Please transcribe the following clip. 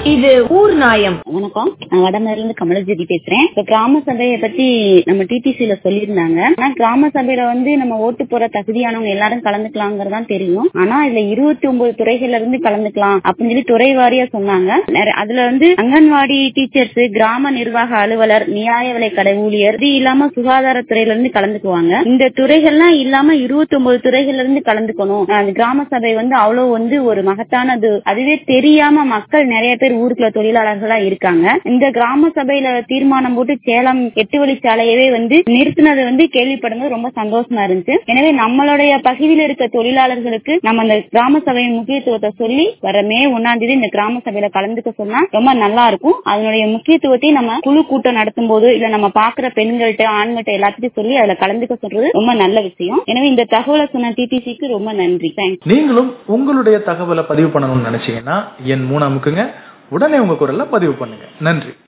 இது ஊர் நாயம் வணக்கம் நான் வடமேல இருந்து கமலஜோதி பேசுறேன் இப்ப கிராம சபையை பத்தி நம்ம டிடிசில சொல்லியிருந்தாங்க ஆனா கிராம சபையில வந்து நம்ம ஓட்டு போற தகுதியானவங்க எல்லாரும் கலந்துக்கலாங்கிறதான் தெரியும் ஆனா இதுல இருபத்தி ஒன்பது துறைகள்ல இருந்து கலந்துக்கலாம் அப்படின்னு சொல்லி துறை வாரியா சொன்னாங்க நிறைய- அதுல வந்து அங்கன்வாடி டீச்சர்ஸ் கிராம நிர்வாக அலுவலர் நியாய விலைக்கடை ஊழியர் இது இல்லாம சுகாதாரத்துறையில இருந்து கலந்துக்குவாங்க இந்த துறைகள்லாம் இல்லாம இருபத்தி ஒன்பது துறைகள்ல இருந்து கலந்துக்கணும் அந்த கிராம சபை வந்து அவ்வளவு வந்து ஒரு மகத்தானது அதுவே தெரியாம மக்கள் நிறைய பேர் ஊருக்குள்ள தொழிலாளர்களா இருக்காங்க இந்த கிராம சபையில தீர்மானம் போட்டு சேலம் எட்டு வழிச்சாலையவே வந்து நிறுத்தினது வந்து கேள்விப்படும்போது ரொம்ப சந்தோஷமா இருந்துச்சு எனவே நம்மளுடைய பகுதியில் இருக்க தொழிலாளர்களுக்கு நம்ம அந்த கிராம சபையின் முக்கியத்துவத்தை சொல்லி வர மே ஒன்னாம் தேதி இந்த கிராம சபையில கலந்துக்க சொன்னா ரொம்ப நல்லா இருக்கும் அதனுடைய முக்கியத்துவத்தை நம்ம குழு கூட்டம் நடத்தும் போது இல்ல நம்ம பாக்குற பெண்கள்கிட்ட ஆண்கள்ட்ட எல்லாத்தையும் சொல்லி அதுல கலந்துக்க சொல்றது ரொம்ப நல்ல விஷயம் எனவே இந்த தகவலை சொன்ன டிடிசிக்கு ரொம்ப நன்றி தேங்க்ஸ் நீங்களும் உங்களுடைய தகவலை பதிவு பண்ணணும்னு நினைச்சீங்கன்னா என் மூணு அமுக்குங்க உடனே உங்க குரல்ல பதிவு பண்ணுங்க நன்றி